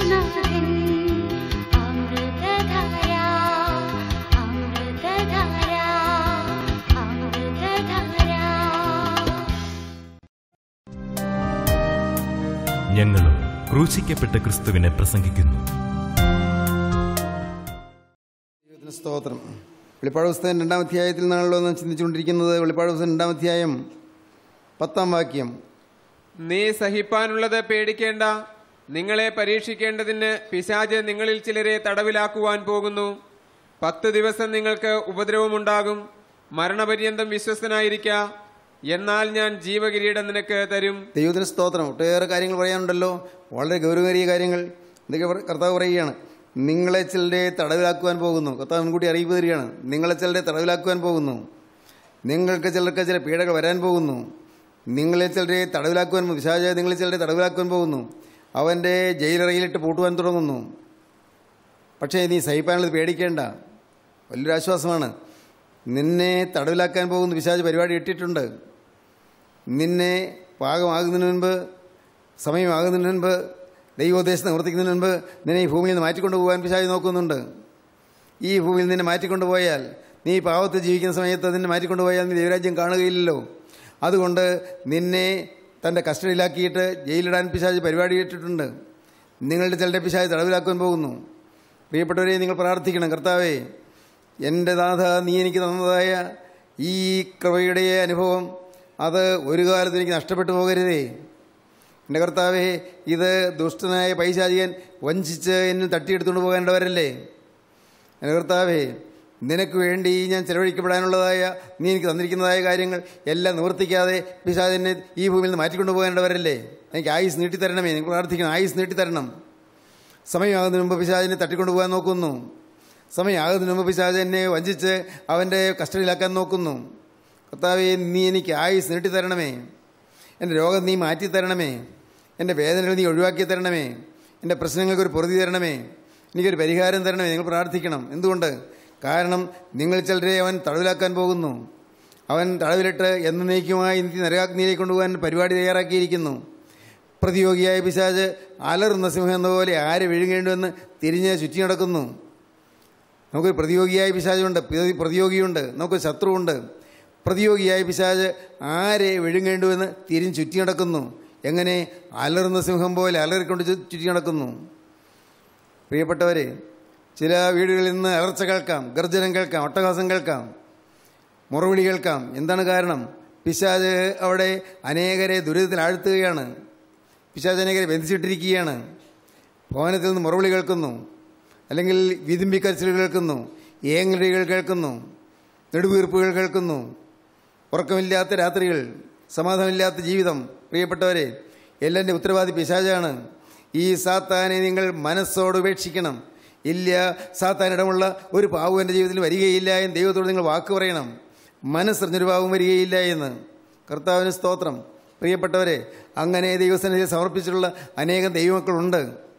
യേശുനാഥൻ അമൃതധാര അമൃതധാര അമൃതധാര ഞങ്ങളും ക്രൂശിക്കപ്പെട്ട ക്രിസ്തുവിനെ പ്രസംഗിക്കുന്നു ദൈവത്തിന് സ്തോത്രം വെളിപ്പാട് പുസ്തകം രണ്ടാം അധ്യായത്തിൽ നിന്നാണല്ലോ നാം ചിന്തിച്ചുകൊണ്ടിരിക്കുന്നത് വെളിപ്പാട് പുസ്തകം രണ്ടാം അധ്യായം പത്താം വാക്യം നീ സഹിപ്പാനുള്ളത് പേടിക്കേണ്ട നിങ്ങളെ പരീക്ഷിക്കേണ്ടതിന് പിശാജ് നിങ്ങളിൽ ചിലരെ തടവിലാക്കുവാൻ പോകുന്നു പത്ത് ദിവസം നിങ്ങൾക്ക് ഉപദ്രവമുണ്ടാകും മരണപര്യന്തം വിശ്വസ്തനായിരിക്ക എന്നാൽ ഞാൻ ജീവകിരീടം നിനക്ക് തരും ദൈവത്തിന് സ്തോത്രം ഒട്ടേറെ കാര്യങ്ങൾ പറയാനുണ്ടല്ലോ വളരെ ഗൗരവമേറിയ കാര്യങ്ങൾ എന്തൊക്കെ പറ- കർത്താവ് പറയുകയാണ് നിങ്ങളെ ചിലരെ തടവിലാക്കുവാൻ പോകുന്നു കർത്താവ് മുൻകൂട്ടി അറിയിപ്പ് തരികയാണ് നിങ്ങളെ ചിലരെ തടവിലാക്കുവാൻ പോകുന്നു നിങ്ങൾക്ക് ചിലർക്ക് ചില പീഡകൾ വരാൻ പോകുന്നു നിങ്ങളെ ചിലരെ തടവിലാക്കുവാൻ വിശാച നിങ്ങളെ ചിലരെ തടവിലാക്കുവാൻ പോകുന്നു അവൻ്റെ ജയിലറയിലിട്ട് പൂട്ടുവാൻ തുടങ്ങുന്നു പക്ഷേ നീ സഹിപ്പാനുള്ളത് പേടിക്കേണ്ട വലിയൊരു ആശ്വാസമാണ് നിന്നെ തടവിലാക്കാൻ പോകുന്ന പിശാച് പരിപാടി ഇട്ടിട്ടുണ്ട് നിന്നെ പാകമാകുന്നതിന് മുൻപ് സമയമാകുന്നതിന് മുൻപ് ദൈവോദ്ദേശം നിവർത്തിക്കുന്നതിന് മുൻപ് നിന്നെ ഈ ഭൂമിയിൽ നിന്ന് മാറ്റിക്കൊണ്ടു പോകാൻ പിശാച് നോക്കുന്നുണ്ട് ഈ ഭൂമിയിൽ നിന്നെ മാറ്റിക്കൊണ്ടുപോയാൽ നീ പാവത്ത് ജീവിക്കുന്ന സമയത്ത് നിന്നെ മാറ്റിക്കൊണ്ടുപോയാൽ നീ ദൈവരാജ്യം കാണുകയില്ലല്ലോ അതുകൊണ്ട് നിന്നെ തൻ്റെ കസ്റ്റഡിയിലാക്കിയിട്ട് ജയിലിടാൻ പിശാച് പരിപാടി ഇട്ടിട്ടുണ്ട് നിങ്ങളുടെ ചിലരുടെ പിശാച് തടവിലാക്കുവാൻ പോകുന്നു പ്രിയപ്പെട്ടവരെ നിങ്ങൾ പ്രാർത്ഥിക്കണം കർത്താവേ എൻ്റെ നാഥ നീ എനിക്ക് തന്നതായ ഈ കൃപയുടെ അനുഭവം അത് ഒരു കാലത്ത് എനിക്ക് നഷ്ടപ്പെട്ടു പോകരുതേ എൻ്റെ കർത്താവേ ഇത് ദുഷ്ടനായ പൈശാചികൻ വഞ്ചിച്ച് എന്നിൽ തട്ടിയെടുത്തുകൊണ്ട് പോകേണ്ടവരല്ലേ എൻ്റെ കർത്താവേ നിനക്ക് വേണ്ടി ഞാൻ ചെലവഴിക്കപ്പെടാനുള്ളതായ നീ എനിക്ക് തന്നിരിക്കുന്നതായ കാര്യങ്ങൾ എല്ലാം നിവർത്തിക്കാതെ പിശാചിനെ ഈ ഭൂമിയിൽ നിന്ന് മാറ്റിക്കൊണ്ടു പോകേണ്ടവരല്ലേ എനിക്ക് ആയുസ് നീട്ടിത്തരണമേ നിങ്ങൾ പ്രാർത്ഥിക്കണം ആയുസ് നീട്ടിത്തരണം സമയമാകുന്നതിന് മുമ്പ് പിശാചിനെ തട്ടിക്കൊണ്ടു പോകാൻ നോക്കുന്നു സമയമാകുന്നതിന് മുമ്പ് പിശാച് എന്നെ വഞ്ചിച്ച് അവൻ്റെ കസ്റ്റഡിയിലാക്കാൻ നോക്കുന്നു കർത്താവേ നീ എനിക്ക് ആയുസ് നീട്ടിത്തരണമേ എൻ്റെ രോഗം നീ മാറ്റി തരണമേ എൻ്റെ വേദനകൾ നീ ഒഴിവാക്കി തരണമേ എൻ്റെ പ്രശ്നങ്ങൾക്കൊരു പൊറുതി തരണമേ എനിക്കൊരു പരിഹാരം തരണമേ നിങ്ങൾ പ്രാർത്ഥിക്കണം എന്തുകൊണ്ട് കാരണം നിങ്ങൾ ചിലരെ അവൻ തടവിലാക്കാൻ പോകുന്നു അവൻ തടവിലിട്ട് എന്നേക്കുമായി നീ നരകാഗ്നിയിലേക്ക് കൊണ്ടുപോകാൻ പരിപാടി തയ്യാറാക്കിയിരിക്കുന്നു പ്രതിയോഗിയായ പിശാജ് അലറുന്ന സിംഹം എന്നപോലെ ആരെ വിഴുങ്ങേണ്ടുവെന്ന് തിരിഞ്ഞ് ചുറ്റി നടക്കുന്നു നമുക്കൊരു പ്രതിയോഗിയായ പിശാചുണ്ട് പ്രതി- പ്രതിയോഗിയുണ്ട് നമുക്ക് ശത്രുവുണ്ട് പ്രതിയോഗിയായ പിശാജ് ആരെ വിഴുങ്ങേണ്ടുവെന്ന് തിരിഞ്ഞ് ചുറ്റി നടക്കുന്നു എങ്ങനെ അലറുന്ന സിംഹം പോലെ അലറിക്കൊണ്ട് ചു- ചുറ്റി നടക്കുന്നു പ്രിയപ്പെട്ടവരെ ചില വീടുകളിൽ നിന്ന് അലർച്ച കേൾക്കാം ഗർജനം കേൾക്കാം ഒട്ടഹാസം കേൾക്കാം മുറവിളി കേൾക്കാം എന്താണ് കാരണം പിശാജ് അവിടെ അനേകരെ ദുരിതത്തിൽ ആഴ്ത്തുകയാണ് പിശാജ് അനേകരെ ബന്ധിച്ചിട്ടിരിക്കുകയാണ് ഭവനത്തിൽ നിന്ന് മുറവിളി കേൾക്കുന്നു അല്ലെങ്കിൽ വിതുമ്പിക്കരച്ചിലുകൾ കേൾക്കുന്നു ഏങ്ങലുകൾ കേൾക്കുന്നു നെടുവീർപ്പുകൾ കേൾക്കുന്നു ഉറക്കമില്ലാത്ത രാത്രികൾ സമാധാനമില്ലാത്ത ജീവിതം പ്രിയപ്പെട്ടവരെ എല്ലാൻ്റെ ഉത്തരവാദി പിശാചാണ് ഈ സാത്താനെ നിങ്ങൾ മനസ്സോട് ഉപേക്ഷിക്കണം ഇല്ല സാത്താൻ ഇടമുള്ള ഒരു പാവം എൻ്റെ ജീവിതത്തിൽ വരികയില്ല എന്ന് ദൈവത്തോട് നിങ്ങൾ വാക്ക് പറയണം മനസ്സറിഞ്ഞൊരു പാവം വരികയില്ല എന്ന് കർത്താവിന് സ്തോത്രം പ്രിയപ്പെട്ടവരെ അങ്ങനെ ദൈവസന്നിധിയിൽ സമർപ്പിച്ചിട്ടുള്ള അനേകം ദൈവമക്കളുണ്ട്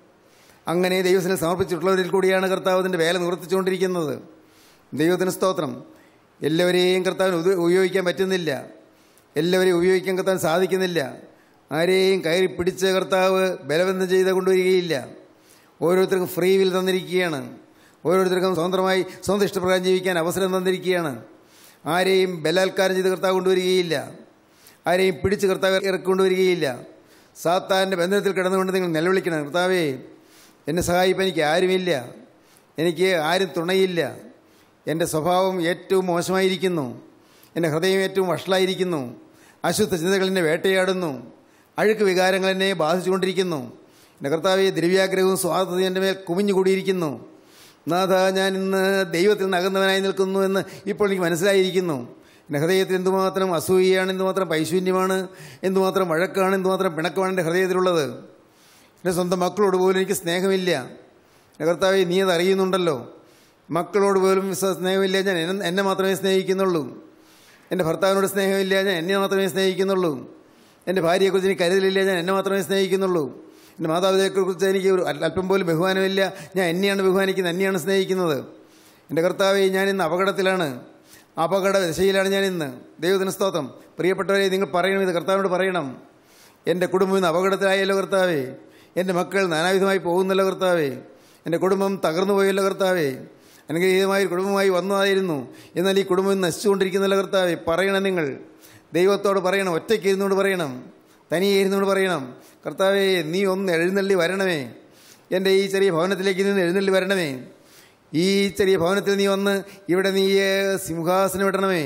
അങ്ങനെ ദൈവത്തിന് സമർപ്പിച്ചിട്ടുള്ളവരിൽ കൂടിയാണ് കർത്താവ് അതിൻ്റെ വേല നിവർത്തിച്ചുകൊണ്ടിരിക്കുന്നത് ദൈവത്തിന് സ്തോത്രം എല്ലാവരെയും കർത്താവിന് ഉപ- ഉപയോഗിക്കാൻ പറ്റുന്നില്ല എല്ലാവരെയും ഉപയോഗിക്കാൻ കർത്താൻ സാധിക്കുന്നില്ല ആരെയും കയറി പിടിച്ച് കർത്താവ് ബലബന്ധം ചെയ്ത് കൊണ്ടുവരികയില്ല ഓരോരുത്തർക്കും ഫ്രീ വിൽ തന്നിരിക്കുകയാണ് ഓരോരുത്തർക്കും സ്വതന്ത്രമായി സ്വന്തം ഇഷ്ടപ്രകാരം ജീവിക്കാൻ അവസരം തന്നിരിക്കുകയാണ് ആരെയും ബലാത്കാരം ചെയ്ത് കർത്താവ് കൊണ്ടുവരികയില്ല ആരെയും പിടിച്ച് കർത്താവ് ഇറക്കി കൊണ്ടുവരികയില്ല സാത്താൻ്റെ ബന്ധനത്തിൽ കിടന്നുകൊണ്ട് നിങ്ങൾ നിലവിളിക്കണം കർത്താവേ എന്നെ സഹായിപ്പാൻ എനിക്ക് ആരുമില്ല എനിക്ക് ആരും തുണയില്ല എൻ്റെ സ്വഭാവം ഏറ്റവും മോശമായിരിക്കുന്നു എൻ്റെ ഹൃദയം ഏറ്റവും വഷളായിരിക്കുന്നു അശുദ്ധ ചിന്തകൾ എന്നെ വേട്ടയാടുന്നു അഴുക്ക് വികാരങ്ങൾ എന്നെ ബാധിച്ചുകൊണ്ടിരിക്കുന്നു എൻ്റെ കർത്താവെ ദ്രവ്യാഗ്രഹവും സ്വാർത്ഥതയും എൻ്റെ മേൽ കുമിഞ്ഞുകൂടിയിരിക്കുന്നു നാഥ ഞാൻ ഇന്ന് ദൈവത്തിൽ നിന്ന് അകന്നവനായി നിൽക്കുന്നു എന്ന് ഇപ്പോൾ എനിക്ക് മനസ്സിലായിരിക്കുന്നു എൻ്റെ ഹൃദയത്തിൽ എന്തുമാത്രം അസൂയയാണ് എന്തുമാത്രം പൈശൂന്യമാണ് എന്തുമാത്രം വഴക്കാണ് എന്തുമാത്രം പിണക്കമാണ് എൻ്റെ ഹൃദയത്തിലുള്ളത് എൻ്റെ സ്വന്തം മക്കളോട് പോലും എനിക്ക് സ്നേഹമില്ല എൻ്റെ കർത്താവെ നീ അത് അറിയുന്നുണ്ടല്ലോ മക്കളോട് പോലും വിശ്വ- സ്നേഹമില്ല ഞാൻ എന്നെ- എന്നെ മാത്രമേ സ്നേഹിക്കുന്നുള്ളൂ എൻ്റെ ഭർത്താവിനോട് സ്നേഹമില്ല ഞാൻ എന്നെ മാത്രമേ സ്നേഹിക്കുന്നുള്ളൂ എൻ്റെ ഭാര്യയെക്കുറിച്ച് എനിക്ക് കരുതലില്ല ഞാൻ എന്നെ മാത്രമേ സ്നേഹിക്കുന്നുള്ളൂ എൻ്റെ മാതാപിതാക്കളെക്കുറിച്ച് എനിക്ക് ഒരു അൽ- അല്പം പോലും ബഹുമാനമില്ല ഞാൻ എന്നെയാണ് ബഹുമാനിക്കുന്നത് എന്നെയാണ് സ്നേഹിക്കുന്നത് എൻ്റെ കർത്താവെ ഞാൻ ഇന്ന് അപകടത്തിലാണ് അപകട ദശയിലാണ് ഞാൻ ഇന്ന് ദൈവത്തിന് സ്തോത്രം പ്രിയപ്പെട്ടവരെ നിങ്ങൾ പറയണം ഇത് കർത്താവിനോട് പറയണം എൻ്റെ കുടുംബം ഇന്ന് അപകടത്തിലായല്ലോ കർത്താവേ എൻ്റെ മക്കൾ നാനാവിധമായി പോകുന്നല്ലോ കർത്താവേ എൻ്റെ കുടുംബം തകർന്നു പോയല്ലോ കർത്താവേ അനുഗ്രഹീതമായ ഒരു കുടുംബമായി വന്നതായിരുന്നു എന്നാൽ ഈ കുടുംബം നശിച്ചുകൊണ്ടിരിക്കുന്നല്ലോ കർത്താവേ പറയണം നിങ്ങൾ ദൈവത്തോട് പറയണം ഒറ്റയ്ക്ക് ഇരുന്നുകൊണ്ട് പറയണം തനിയെ ഇരുന്നുകൊണ്ട് പറയണം കർത്താവേ നീ ഒന്ന് എഴുന്നള്ളി വരണമേ എൻ്റെ ഈ ചെറിയ ഭവനത്തിലേക്ക് നിന്ന് എഴുന്നള്ളി വരണമേ ഈ ചെറിയ ഭവനത്തിൽ നീ വന്ന് ഇവിടെ നീ ഏഹ്, സിംഹാസനം ഇടണമേ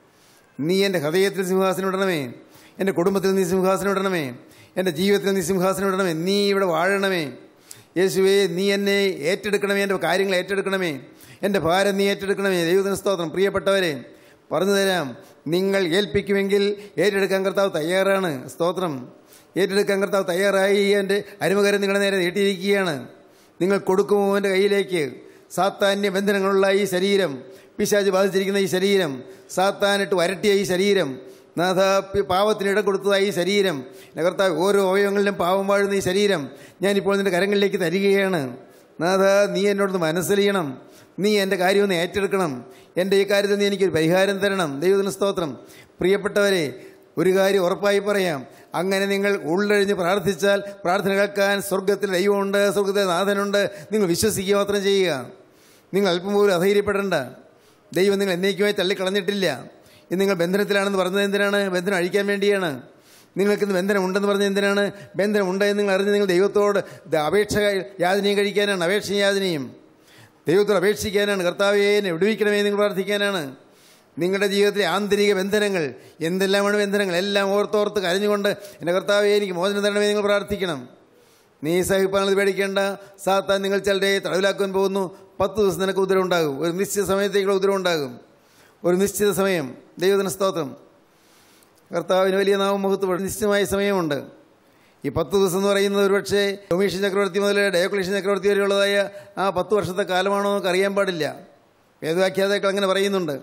നീ എൻ്റെ ഹൃദയത്തിൽ സിംഹാസനം ഇടണമേ എൻ്റെ കുടുംബത്തിൽ നീ സിംഹാസനം ഇടണമേ എൻ്റെ ജീവിതത്തിൽ നീ സിംഹാസനം ഇടണമേ നീ ഇവിടെ വാഴണമേ യേശുവേ നീ എന്നെ ഏറ്റെടുക്കണമേ എൻ്റെ കാര്യങ്ങൾ ഏറ്റെടുക്കണമേ എൻ്റെ ഭാരം നീ ഏറ്റെടുക്കണമേ ദൈവത്തിന് സ്തോത്രം പ്രിയപ്പെട്ടവരെ പറഞ്ഞു തരാം നിങ്ങൾ ഏൽപ്പിക്കുമെങ്കിൽ ഏറ്റെടുക്കാൻ കർത്താവ് തയ്യാറാണ് സ്തോത്രം ഏറ്റെടുക്കാൻ കർത്താവ് തയ്യാറായി എൻ്റെ അരുമകരം നിങ്ങളുടെ നേരെ നീട്ടിയിരിക്കുകയാണ് നിങ്ങൾ കൊടുക്കുമോ എൻ്റെ കയ്യിലേക്ക് സാത്താന്യ ബന്ധനങ്ങളുള്ള ഈ ശരീരം പിശാജ് ബാധിച്ചിരിക്കുന്ന ഈ ശരീരം സാത്താനിട്ട് വരട്ടിയ ഈ ശരീരം നാഥ പി- പാവത്തിന് ഇടം കൊടുത്തതായ ഈ ശരീരം എൻ്റെ കർത്താവ് ഓരോ അവയവങ്ങളിലും പാവം വാഴുന്ന ഈ ശരീരം ഞാനിപ്പോൾ നിൻ്റെ കരങ്ങളിലേക്ക് തരികയാണ് നാഥ നീ എന്നോടൊന്ന് മനസ്സലിയണം നീ എൻ്റെ കാര്യമൊന്ന് ഏറ്റെടുക്കണം എൻ്റെ ഈ കാര്യത്തിൽ നീ എനിക്കൊരു പരിഹാരം തരണം ദൈവത്തിന് സ്തോത്രം പ്രിയപ്പെട്ടവരെ ഒരു കാര്യം ഉറപ്പായി പറയാം അങ്ങനെ നിങ്ങൾ ഉള്ളഴിഞ്ഞ് പ്രാർത്ഥിച്ചാൽ പ്രാർത്ഥന കേൾക്കാൻ സ്വർഗത്തിൽ ദൈവമുണ്ട് സ്വർഗത്തിൽ നാഥനുണ്ട് നിങ്ങൾ വിശ്വസിക്കുക മാത്രം ചെയ്യുക നിങ്ങൾ അല്പം പോലും അധൈര്യപ്പെടേണ്ട ദൈവം നിങ്ങൾ എന്നേക്കുമായി തള്ളിക്കളഞ്ഞിട്ടില്ല ഇന്ന് നിങ്ങൾ ബന്ധനത്തിലാണെന്ന് പറഞ്ഞത് എന്തിനാണ് ബന്ധനം അഴിക്കാൻ വേണ്ടിയാണ് നിങ്ങൾക്ക് ഇന്ന് ബന്ധനം ഉണ്ടെന്ന് പറഞ്ഞത് എന്തിനാണ് ബന്ധനം ഉണ്ട് എന്ന് നിങ്ങൾ അറിഞ്ഞ് നിങ്ങൾ ദൈവത്തോട് ഇത് അപേക്ഷ യാതനയും കഴിക്കാനാണ് അപേക്ഷയും യാതനയും ദൈവത്തോട് അപേക്ഷിക്കാനാണ് കർത്താവേ എന്നെ വിടുവിക്കണമേ എന്ന് നിങ്ങൾ പ്രാർത്ഥിക്കാനാണ് നിങ്ങളുടെ ജീവിതത്തിലെ ആന്തരിക ബന്ധനങ്ങൾ എന്തെല്ലാമാണ് ബന്ധനങ്ങൾ എല്ലാം ഓർത്തോർത്ത് കരഞ്ഞുകൊണ്ട് എൻ്റെ കർത്താവെ എനിക്ക് മോചനം തരണമേ നിങ്ങൾ പ്രാർത്ഥിക്കണം നീ സഹിപ്പാനത് പേടിക്കേണ്ട സാത്താൻ നിങ്ങൾ ചിലരെ തടവിലാക്കുവാൻ പോകുന്നു പത്ത് ദിവസം നിനക്ക് ഉദരം ഉണ്ടാകും ഒരു നിശ്ചിത സമയത്തേക്കുള്ള ഉദരം ഉണ്ടാകും ഒരു നിശ്ചിത സമയം ദൈവത്തിന് സ്തോത്രം കർത്താവിന് വലിയ നാമം മുഖത്ത് നിശ്ചയമായ സമയമുണ്ട് ഈ പത്ത് ദിവസം എന്ന് പറയുന്നത് ഒരുപക്ഷെ ഡൊമീഷ്യൻ ചക്രവർത്തി മുതൽ ഡയോക്ലേഷ്യൻ ചക്രവർത്തി വരെയുള്ളതായ ആ പത്ത് വർഷത്തെ കാലമാണോ നമുക്ക് അറിയാൻ പാടില്ല വേദവാഖ്യാതാക്കൾ അങ്ങനെ പറയുന്നുണ്ട്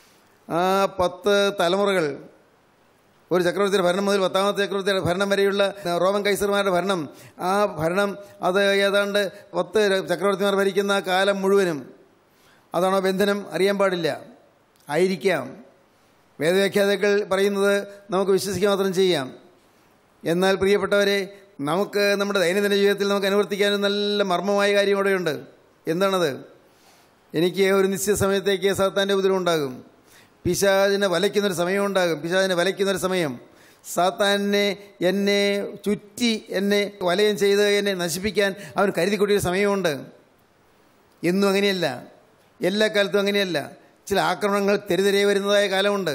ആ പത്ത് തലമുറകൾ ഒരു ചക്രവർത്തിയുടെ ഭരണം മുതൽ പത്താമത്തെ ചക്രവർത്തിയുടെ ഭരണം വരെയുള്ള റോമൻ കൈസർമാരുടെ ഭരണം ആ ഭരണം അത് ഏതാണ്ട് പത്ത് ചക്രവർത്തിമാർ ഭരിക്കുന്ന ആ കാലം മുഴുവനും അതാണോ ബന്ധനം അറിയാൻ പാടില്ല ആയിരിക്കാം വേദവ്യാഖ്യാതാക്കൾ പറയുന്നത് നമുക്ക് വിശ്വസിക്കാൻ മാത്രം ചെയ്യാം എന്നാൽ പ്രിയപ്പെട്ടവരെ നമുക്ക് നമ്മുടെ ദൈനംദിന ജീവിതത്തിൽ നമുക്ക് അനുവർത്തിക്കാനും നല്ല മർമ്മമായ കാര്യം അവിടെയുണ്ട് എന്താണത് എനിക്ക് ഒരു നിശ്ചിത സമയത്തേക്ക് സാത്താൻ്റെ ഉപദ്രവം ഉണ്ടാകും പിശാചിനെ വലയ്ക്കുന്നൊരു സമയമുണ്ടാകും പിശാചിനെ വലയ്ക്കുന്നൊരു സമയം സാത്താനെ എന്നെ ചുറ്റി എന്നെ വലയം ചെയ്ത് എന്നെ നശിപ്പിക്കാൻ അവൻ കരുതിക്കൂട്ടിയൊരു സമയമുണ്ട് എന്നും അങ്ങനെയല്ല എല്ലാ കാലത്തും അങ്ങനെയല്ല ചില ആക്രമണങ്ങൾ തെരുതെരെ വരുന്നതായ കാലമുണ്ട്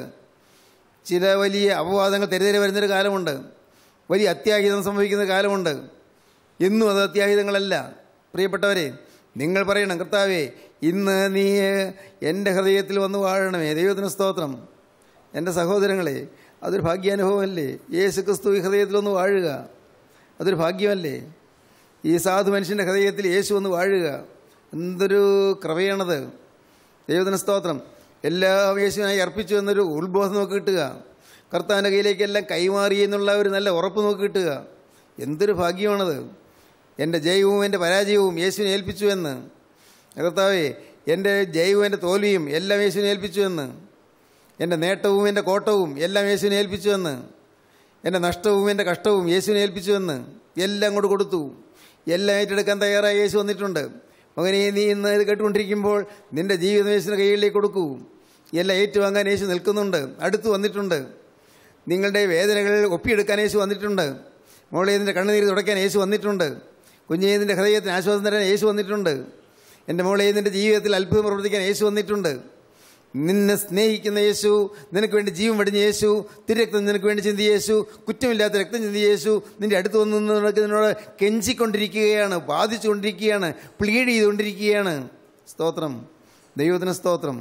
ചില വലിയ അപവാദങ്ങൾ തെരുതെരെ വരുന്നൊരു കാലമുണ്ട് വലിയ അത്യാഹിതം സംഭവിക്കുന്ന കാലമുണ്ട് എന്നും അത് അത്യാഹിതങ്ങളല്ല പ്രിയപ്പെട്ടവരെ നിങ്ങൾ പറയണം കർത്താവേ ഇന്ന് നീ എൻ്റെ ഹൃദയത്തിൽ വന്ന് വാഴണമേ ദൈവത്തിന് സ്തോത്രം എൻ്റെ സഹോദരങ്ങളെ അതൊരു ഭാഗ്യാനുഭവമല്ലേ യേശു ക്രിസ്തു ഈ ഹൃദയത്തിൽ ഒന്ന് വാഴുക അതൊരു ഭാഗ്യമല്ലേ ഈ സാധു മനുഷ്യൻ്റെ ഹൃദയത്തിൽ യേശു ഒന്ന് വാഴുക എന്തൊരു കൃപയാണത് ദൈവത്തിന് സ്തോത്രം എല്ലാം യേശുവിനായി അർപ്പിച്ചു എന്നൊരു ഉത്ബോധം നമുക്ക് കിട്ടുക കർത്താവിൻ്റെ കയ്യിലേക്കെല്ലാം കൈമാറി എന്നുള്ള ഒരു നല്ല ഉറപ്പ് നമുക്ക് കിട്ടുക എന്തൊരു ഭാഗ്യമാണത് എൻ്റെ ജയവും എൻ്റെ പരാജയവും യേശുവിനെ ഏൽപ്പിച്ചു എന്ന് കർത്താവേ എൻ്റെ ജയവും എൻ്റെ തോൽവിയും എല്ലാം യേശുവിനെ ഏൽപ്പിച്ചു എന്ന് എൻ്റെ നേട്ടവും എൻ്റെ കോട്ടവും എല്ലാം യേശുവിനെ ഏൽപ്പിച്ചു എന്ന് എൻ്റെ നഷ്ടവും എൻ്റെ കഷ്ടവും യേശുവിനെ ഏൽപ്പിച്ചു എന്ന് എല്ലാം കൊണ്ട് കൊടുത്തു എല്ലാം ഏറ്റെടുക്കാൻ തയ്യാറായി യേശു വന്നിട്ടുണ്ട് മകനെ നീ ഇന്ന് ഇത് കേട്ടുകൊണ്ടിരിക്കുമ്പോൾ നിന്റെ ജീവിതം യേശുവിൻ്റെ കൈകളിലേക്ക് കൊടുക്കൂ എല്ലാം ഏറ്റുവാങ്ങാൻ യേശു നിൽക്കുന്നുണ്ട് അടുത്ത് വന്നിട്ടുണ്ട് നിങ്ങളുടെ വേദനകൾ ഒപ്പിയെടുക്കാൻ യേശു വന്നിട്ടുണ്ട് മോളെ നിന്റെ കണ്ണുനീര് തുടയ്ക്കാൻ യേശു വന്നിട്ടുണ്ട് കുഞ്ഞേ നിന്റെ ഹൃദയത്തിന് ആശ്വാസം തരാൻ യേശു വന്നിട്ടുണ്ട് എൻ്റെ മോളെ നിന്റെ ജീവിതത്തിൽ അത്ഭുതം പ്രവർത്തിക്കാൻ യേശു വന്നിട്ടുണ്ട് നിന്നെ സ്നേഹിക്കുന്ന യേശു നിനക്ക് വേണ്ടി ജീവൻ വെടിഞ്ഞ യേശു തിരക്തം നിനക്ക് വേണ്ടി ചിന്തിയ യേശു കുറ്റമില്ലാത്ത രക്തം ചിന്തിയ യേശു നിന്റെ അടുത്ത് വന്ന് നിന്ന് നിനക്ക് നിന്നോട് കെഞ്ചിക്കൊണ്ടിരിക്കുകയാണ് ബാധിച്ചുകൊണ്ടിരിക്കുകയാണ് പ്ലീഡ് ചെയ്തുകൊണ്ടിരിക്കുകയാണ് സ്തോത്രം ദൈവത്തിന് സ്തോത്രം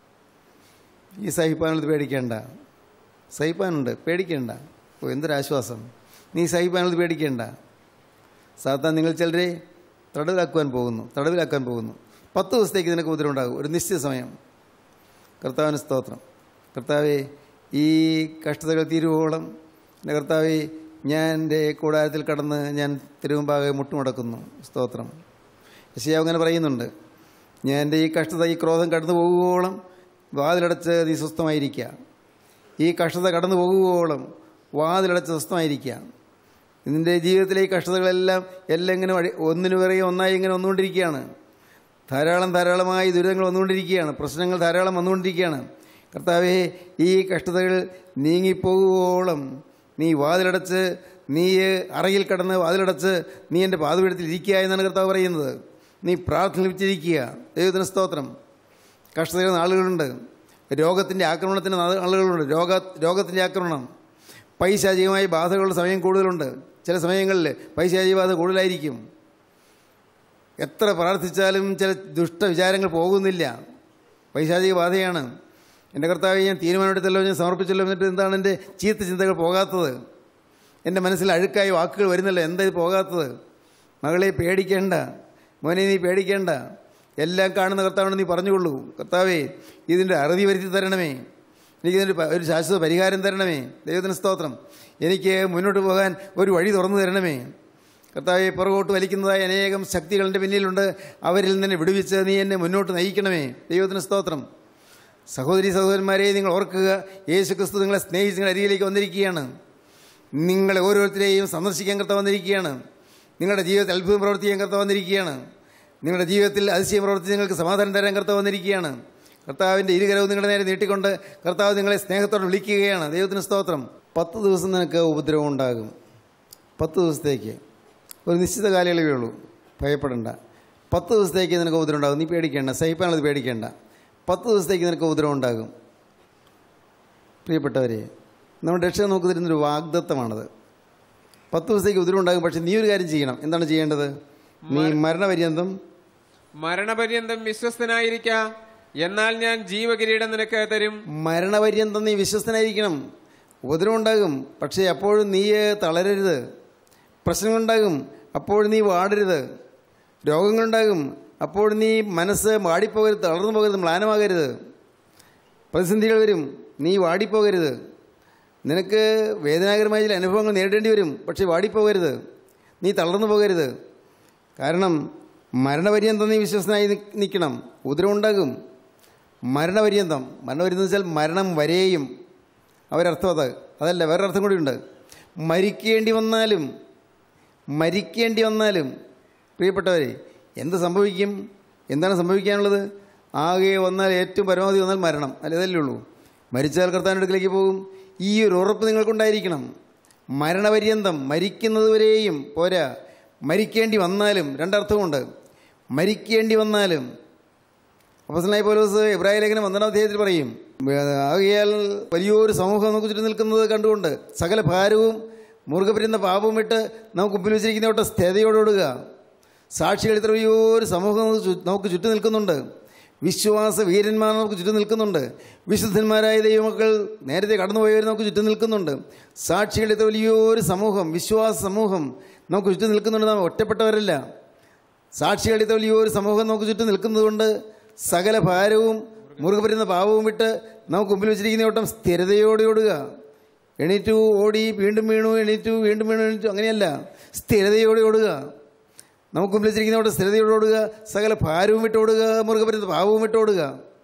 ഈ സഹിപ്പാനുള്ളത് പേടിക്കേണ്ട സഹിപ്പാനുണ്ട് പേടിക്കേണ്ട ഓ എന്തൊരാശ്വാസം നീ സഹിപ്പാനുള്ളത് പേടിക്കേണ്ട സാത്താൻ നിങ്ങൾ ചിലരെ തടവിലാക്കുവാൻ പോകുന്നു തടവിലാക്കാൻ പോകുന്നു പത്ത് ദിവസത്തേക്ക് നിനക്ക് ഉപദ്രവം ഉണ്ടാകും ഒരു നിശ്ചിത സമയം കർത്താവിന് സ്തോത്രം കർത്താവെ ഈ കഷ്ടതകൾ തീരുവോളം എൻ്റെ കർത്താവെ ഞാൻ എൻ്റെ കൂടാരത്തിൽ കടന്ന് ഞാൻ തിരുമുമ്പാകെ മുട്ടുമുടക്കുന്നു സ്തോത്രം യശയാവ് അങ്ങനെ പറയുന്നുണ്ട് ഞാൻ എൻ്റെ ഈ കഷ്ടത ഈ ക്രോധം കടന്നു പോകുവോളം വാതിലടച്ച് നീ സ്വസ്ഥമായിരിക്കുക ഈ കഷ്ടത കടന്നു പോകുവോളം വാതിലടച്ച് സ്വസ്ഥമായിരിക്കുക നിന്റെ ജീവിതത്തിലെ ഈ കഷ്ടതകളെല്ലാം എല്ലാം ഇങ്ങനെ വഴി ഒന്നിനു പിറകെ ഒന്നായി ഇങ്ങനെ വന്നുകൊണ്ടിരിക്കുകയാണ് ധാരാളം ധാരാളമായി ദുരിതങ്ങൾ വന്നുകൊണ്ടിരിക്കുകയാണ് പ്രശ്നങ്ങൾ ധാരാളം വന്നുകൊണ്ടിരിക്കുകയാണ് കർത്താവേ ഈ കഷ്ടതകൾ നീങ്ങിപ്പോകുവോളം നീ വാതിലടച്ച് നീ അറയിൽ കടന്ന് വാതിലടച്ച് നീ എൻ്റെ പാതപീഠത്തിൽ ഇരിക്കുക എന്നാണ് കർത്താവ് പറയുന്നത് നീ പ്രാർത്ഥന ലഭിച്ചിരിക്കുക ദൈവത്തിന് സ്തോത്രം കഷ്ടതയുടെ ആളുകളുണ്ട് രോഗത്തിൻ്റെ ആക്രമണത്തിന് നാ- ആളുകളുണ്ട് രോഗ രോഗത്തിൻ്റെ ആക്രമണം പൈശാചികമായ ബാധകളുടെ സമയം കൂടുതലുണ്ട് ചില സമയങ്ങളിൽ പൈശാചിക ബാധ കൂടുതലായിരിക്കും എത്ര പ്രാർത്ഥിച്ചാലും ചില ദുഷ്ടവിചാരങ്ങൾ പോകുന്നില്ല പൈശാചിക ബാധയാണ് എൻ്റെ കർത്താവ് ഞാൻ തീരുമാനമെടുത്തല്ലോ ഞാൻ സമർപ്പിച്ചല്ലോ എന്നിട്ട് എന്താണ് എൻ്റെ ചീത്ത ചിന്തകൾ പോകാത്തത് എൻ്റെ മനസ്സിൽ അഴുക്കായ വാക്കുകൾ വരുന്നല്ലോ എന്താ ഇത് പോകാത്തത് മകളെ പേടിക്കേണ്ട മോനെ നീ പേടിക്കേണ്ട എല്ലാം കാണുന്ന കർത്താവിന് നീ പറഞ്ഞുകൊള്ളൂ കർത്താവേ ഇതിൻ്റെ അറുതി വരുത്തി തരണമേ എനിക്കിതിൻ്റെ പ- ഒരു ശാശ്വത പരിഹാരം തരണമേ ദൈവത്തിന് സ്തോത്രം എനിക്ക് മുന്നോട്ട് പോകാൻ ഒരു വഴി തുറന്നു തരണമേ കർത്താവെ പുറകോട്ട് വലിക്കുന്നതായ അനേകം ശക്തികൾ എൻ്റെ പിന്നിലുണ്ട് അവരിൽ നിന്ന് വിടുവിച്ച് നീ എന്നെ മുന്നോട്ട് നയിക്കണമേ ദൈവത്തിന് സ്തോത്രം സഹോദരി സഹോദരന്മാരെ നിങ്ങൾ ഓർക്കുക യേശു ക്രിസ്തു നിങ്ങളെ സ്നേഹിച്ച് നിങ്ങളുടെ അരികിലേക്ക് വന്നിരിക്കുകയാണ് നിങ്ങളെ ഓരോരുത്തരെയും സന്ദർശിക്കാൻ കർത്താവ് വന്നിരിക്കുകയാണ് നിങ്ങളുടെ ജീവിതത്തിൽ അത്ഭുതം പ്രവർത്തിക്കാൻ കർത്താവ് വന്നിരിക്കുകയാണ് നിങ്ങളുടെ ജീവിതത്തിൽ അതിശയം പ്രവർത്തിച്ച് നിങ്ങൾക്ക് സമാധാനം തരാൻ കർത്താവ് വന്നിരിക്കുകയാണ് കർത്താവിൻ്റെ ഇരുകരവും നിങ്ങളുടെ നേരെ നീട്ടിക്കൊണ്ട് കർത്താവ് നിങ്ങളെ സ്നേഹത്തോടെ വിളിക്കുകയാണ് ദൈവത്തിന് സ്തോത്രം പത്ത് ദിവസം നിനക്ക് ഉപദ്രവം ഉണ്ടാകും പത്ത് ദിവസത്തേക്ക് ഒരു നിശ്ചിത കാലയളവേ ഉള്ളൂ ഭയപ്പെടണ്ട പത്ത് ദിവസത്തേക്ക് നിനക്ക് ഉപദ്രവം ഉണ്ടാകും നീ പേടിക്കേണ്ട സഹിപ്പാനുള്ളത് പേടിക്കേണ്ട പത്ത് ദിവസത്തേക്ക് നിനക്ക് ഉപദ്രവം ഉണ്ടാകും പ്രിയപ്പെട്ടവരെ നമ്മുടെ രക്ഷ നമുക്ക് തരുന്നൊരു വാഗ്ദത്തമാണത് പത്ത് ദിവസത്തേക്ക് ഉപദ്രവം ഉണ്ടാകും പക്ഷെ നീ ഒരു കാര്യം ചെയ്യണം എന്താണ് ചെയ്യേണ്ടത് നീ മരണപര്യന്തം മരണപര്യന്തം വിശ്വസ്തനായിരിക്ക എന്നാൽ ഞാൻ ജീവകിരീടം നിനക്ക് തരും മരണപര്യന്തം നീ വിശ്വസ്തനായിരിക്കണം ഉപദ്രവം ഉണ്ടാകും പക്ഷേ അപ്പോഴും നീ തളരരുത് പ്രശ്നങ്ങളുണ്ടാകും അപ്പോൾ നീ വാടരുത് രോഗങ്ങളുണ്ടാകും അപ്പോൾ നീ മനസ്സ് വാടിപ്പോകരുത് തളർന്നു പോകരുത് മ്ലാനമാകരുത് പ്രതിസന്ധികൾ വരും നീ വാടിപ്പോകരുത് നിനക്ക് വേദനാകരമായ ചില അനുഭവങ്ങൾ നേരിടേണ്ടി വരും പക്ഷേ വാടിപ്പോകരുത് നീ തളർന്നു പോകരുത് കാരണം മരണപര്യന്തം നീ വിശ്വസനായി നിക്ക് നിൽക്കണം ഉദരം ഉണ്ടാകും മരണപര്യന്തം മരണപര്യന്തം വെച്ചാൽ മരണം വരെയും അവരർത്ഥം അത് അതല്ല വേറൊരർത്ഥം കൂടിയുണ്ട് മരിക്കേണ്ടി വന്നാലും മരിക്കേണ്ടി വന്നാലും പ്രിയപ്പെട്ടവരെ എന്ത് സംഭവിക്കും എന്താണ് സംഭവിക്കാനുള്ളത് ആകെ വന്നാൽ ഏറ്റവും പരമാവധി വന്നാൽ മരണം അല്ല ഇതല്ലേ ഉള്ളൂ മരിച്ചാൽ കർത്താവിൻ്റെ അടുക്കിലേക്ക് പോകും ഈ ഒരു ഉറപ്പ് നിങ്ങൾക്കുണ്ടായിരിക്കണം മരണപര്യന്തം മരിക്കുന്നതുവരെയും പോരാ മരിക്കേണ്ടി വന്നാലും രണ്ടർത്ഥമുണ്ട് മരിക്കേണ്ടി വന്നാലും അപ്പസനായ പോലോസ് ഇബ്രാഹിം ലേഖനം ഒന്നാം അധ്യായത്തിൽ പറയും ആകയാൽ വലിയൊരു സമൂഹം നമുക്ക് ചുറ്റും നിൽക്കുന്നത് കണ്ടുകൊണ്ട് സകല ഭാരവും മുറുകെ പറ്റുന്ന പാപവും വിട്ട് നമുക്ക് മുമ്പിൽ വെച്ചിരിക്കുന്നവട്ടെ സ്ഥിരതയോടോടുക സാക്ഷികൾ ഇത്ര വലിയൊരു സമൂഹം നമുക്ക് ചു- നമുക്ക് ചുറ്റും നിൽക്കുന്നുണ്ട് വിശ്വാസ വീരന്മാർ നമുക്ക് ചുറ്റും നിൽക്കുന്നുണ്ട് വിശുദ്ധന്മാരായ ദൈവമക്കൾ നേരത്തെ കടന്നുപോയവർ നമുക്ക് ചുറ്റും നിൽക്കുന്നുണ്ട് സാക്ഷികൾ ഇത്ര വലിയൊരു സമൂഹം വിശ്വാസ സമൂഹം നമുക്ക് ചുറ്റും നിൽക്കുന്നുണ്ട് നാം ഒറ്റപ്പെട്ടവരല്ല സാക്ഷികളുടെ വലിയൊരു സമൂഹം നമുക്ക് ചുറ്റും നിൽക്കുന്നതുകൊണ്ട് സകല ഭാരവും മുറുകെ പറ്റുന്ന പാവവും വിട്ട് നമുക്ക് മുമ്പിൽ വെച്ചിരിക്കുന്ന ഓട്ടം സ്ഥിരതയോടെ ഓടുക എണീറ്റു ഓടി വീണ്ടും വീണു എണീറ്റു വീണ്ടും വീണു എണീറ്റു അങ്ങനെയല്ല സ്ഥിരതയോടെ ഓടുക നമുക്ക് മുമ്പിൽ വെച്ചിരിക്കുന്ന ഓട്ടം സ്ഥിരതയോടെ ഓടുക സകല ഭാരവും വിട്ടോടുക മുറുകെ പറ്റുന്ന പാവവും വിട്ടോടുക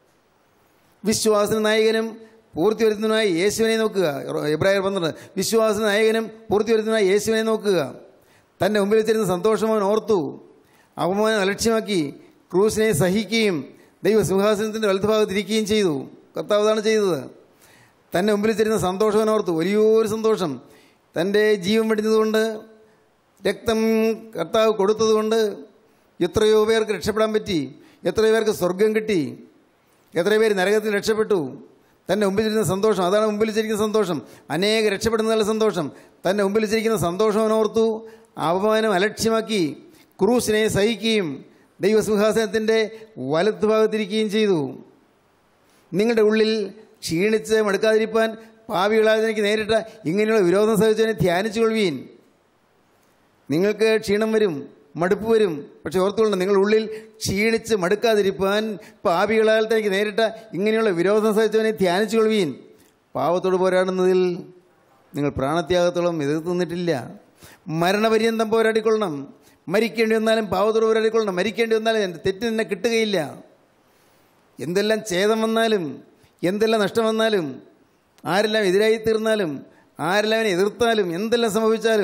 വിശ്വാസ നായകനും പൂർത്തി വരുന്നതിനായി യേശുവിനെ നോക്കുക എബ്രായർ പന്ത്രണ്ട് വിശ്വാസ നായകനും പൂർത്തി വരുന്നതിനായി യേശുവിനെ നോക്കുക തൻ്റെ മുമ്പിൽ വെച്ചിരുന്ന സന്തോഷം അവൻ ഓർത്തു അപമാനം അലക്ഷ്യമാക്കി ക്രൂസിനെ സഹിക്കുകയും ദൈവസിംഹാസനത്തിൻ്റെ വലതുഭാഗത്തിരിക്കുകയും ചെയ്തു കർത്താവ് അതാണ് ചെയ്തത് തൻ്റെ മുമ്പിൽ വെച്ചിരുന്ന സന്തോഷം അവൻ ഓർത്തു വലിയൊരു സന്തോഷം തൻ്റെ ജീവൻ വെടിഞ്ഞതുകൊണ്ട് രക്തം കർത്താവ് കൊടുത്തതുകൊണ്ട് എത്രയോ പേർക്ക് രക്ഷപ്പെടാൻ പറ്റി എത്രയോ പേർക്ക് സ്വർഗം കിട്ടി എത്രയോ പേര് നരകത്തിൽ രക്ഷപ്പെട്ടു തൻ്റെ മുമ്പിൽ ഇരിക്കുന്ന സന്തോഷം അതാണ് മുമ്പിൽ വെച്ചിരിക്കുന്ന സന്തോഷം അനേക രക്ഷപ്പെടുന്നതിനുള്ള സന്തോഷം തൻ്റെ മുമ്പിൽ വെച്ചിരിക്കുന്ന സന്തോഷം അവൻ ഓർത്തു അപമാനം അലക്ഷ്യമാക്കി ക്രൂസിനെ സഹിക്കുകയും ദൈവസിംഹാസനത്തിൻ്റെ വലത്തുഭാഗത്തിരിക്കുകയും ചെയ്തു നിങ്ങളുടെ ഉള്ളിൽ ക്ഷീണിച്ച് മടുക്കാതിരിക്കാൻ പാവികളാതെ എനിക്ക് നേരിട്ട ഇങ്ങനെയുള്ള വിരോധം സഹിച്ചതിനെ ധ്യാനിച്ചു കൊള്ളുവീൻ നിങ്ങൾക്ക് ക്ഷീണം വരും മടുപ്പ് വരും പക്ഷെ ഓർത്തുകൊണ്ട് നിങ്ങളുടെ ഉള്ളിൽ ക്ഷീണിച്ച് മടുക്കാതിരിപ്പാൻ പാപികളാൽ തനിക്ക് നേരിട്ട ഇങ്ങനെയുള്ള വിരോധം സഹിച്ചവനെ ധ്യാനിച്ചു കൊള്ളുവീൻ പാവത്തോട് പോരാടുന്നതിൽ നിങ്ങൾ പ്രാണത്യാഗത്തോളം എതിർത്ത് നിന്നിട്ടില്ല മരണപര്യന്തം പോരാടിക്കൊള്ളണം മരിക്കേണ്ടി വന്നാലും പാവത്തോട് പോരാടിക്കൊള്ളണം മരിക്കേണ്ടി വന്നാലും എൻ്റെ തെറ്റ് നിന്നെ കിട്ടുകയില്ല എന്തെല്ലാം ഛേദം വന്നാലും എന്തെല്ലാം നഷ്ടം വന്നാലും ആരെല്ലാം എതിരായി തീർന്നാലും ആരെല്ലാം അവനെ എതിർത്താലും എന്തെല്ലാം സംഭവിച്ചാലും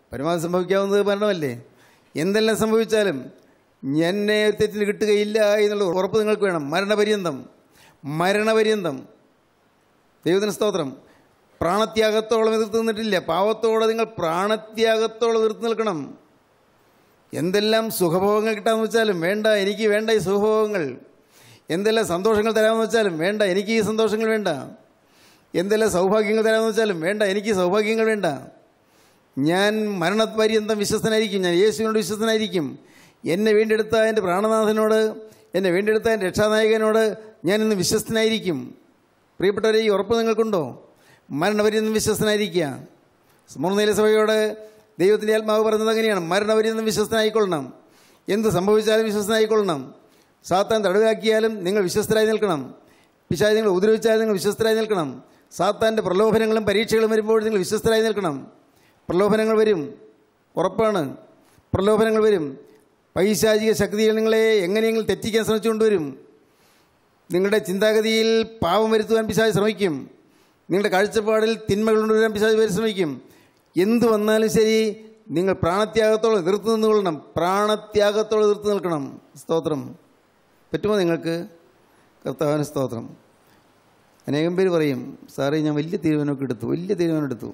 പരമാവധി സംഭവിക്കാവുന്നത് മരണമല്ലേ എന്തെല്ലാം സംഭവിച്ചാലും എന്നെ ഒരു തെറ്റിന് കിട്ടുകയില്ല എന്നുള്ള ഉറപ്പ് നിങ്ങൾക്ക് വേണം മരണപര്യന്തം മരണപര്യന്തം ദൈവത്തിന് സ്തോത്രം പ്രാണത്യാഗത്തോളം എതിർത്ത് നിന്നിട്ടില്ല പാവത്തോടെ നിങ്ങൾ പ്രാണത്യാഗത്തോളം എതിർത്ത് നിൽക്കണം എന്തെല്ലാം സുഖഭോഗങ്ങൾ കിട്ടാമെന്ന് വെച്ചാലും വേണ്ട എനിക്ക് വേണ്ട ഈ സുഖഭോഗങ്ങൾ എന്തെല്ലാം സന്തോഷങ്ങൾ തരാമെന്ന് വെച്ചാലും വേണ്ട എനിക്ക് ഈ സന്തോഷങ്ങൾ വേണ്ട എന്തെല്ലാം സൗഭാഗ്യങ്ങൾ തരാമെന്ന് വെച്ചാലും വേണ്ട എനിക്ക് ഈ സൗഭാഗ്യങ്ങൾ വേണ്ട ഞാൻ മരണപര്യന്തം വിശ്വസ്തനായിരിക്കും ഞാൻ യേശുവിനോട് വിശ്വസ്തനായിരിക്കും എന്നെ വേണ്ടിയെടുത്ത എൻ്റെ പ്രാണനാഥനോട് എന്നെ വേണ്ടിയെടുത്ത എൻ്റെ രക്ഷാനായകനോട് ഞാൻ ഇന്ന് വിശ്വസ്തനായിരിക്കും പ്രിയപ്പെട്ടവരെ ഈ ഉറപ്പ് നിങ്ങൾക്കുണ്ടോ മരണപര്യന്തം വിശ്വസ്തനായിരിക്കുക സ്മൃതിയിലെ സഭയോട് ദൈവത്തിൻ്റെ ആത്മാവ് പറഞ്ഞത് അങ്ങനെയാണ് മരണപര്യന്തം വിശ്വസ്തനായിക്കൊള്ളണം എന്ത് സംഭവിച്ചാലും വിശ്വസ്തനായിക്കൊള്ളണം സാത്താൻ തടവിലാക്കിയാലും നിങ്ങൾ വിശ്വസ്തരായി നിൽക്കണം പിശാചി നിങ്ങൾ ഉപദ്രവിച്ചാലും നിങ്ങൾ വിശ്വസ്തരായി നിൽക്കണം സാത്താൻ്റെ പ്രലോഭനങ്ങളും പരീക്ഷകളും വരുമ്പോൾ നിങ്ങൾ വിശ്വസ്തരായി നിൽക്കണം പ്രലോഭനങ്ങൾ വരും ഉറപ്പാണ് പ്രലോഭനങ്ങൾ വരും പൈശാചിക ശക്തികൾ നിങ്ങളെ എങ്ങനെയെങ്കിലും തെറ്റിക്കാൻ ശ്രമിച്ചുകൊണ്ടുവരും നിങ്ങളുടെ ചിന്താഗതിയിൽ പാവം വരുത്തുവാൻ പിശാചി ശ്രമിക്കും നിങ്ങളുടെ കാഴ്ചപ്പാടിൽ തിന്മകൾ കൊണ്ടുവരാൻ പിശാചി പരിശ്രമിക്കും എന്ത് വന്നാലും ശരി നിങ്ങൾ പ്രാണത്യാഗത്തോളം എതിർത്ത് നിന്നുകൊള്ളണം പ്രാണത്യാഗത്തോളം എതിർത്ത് നിൽക്കണം സ്തോത്രം പറ്റുമോ നിങ്ങൾക്ക് കർത്താവിന് സ്തോത്രം അനേകം പേര് പറയും സാറേ ഞാൻ വലിയ തീരുമാനമൊക്കെ എടുത്തു വലിയ തീരുമാനം എടുത്തു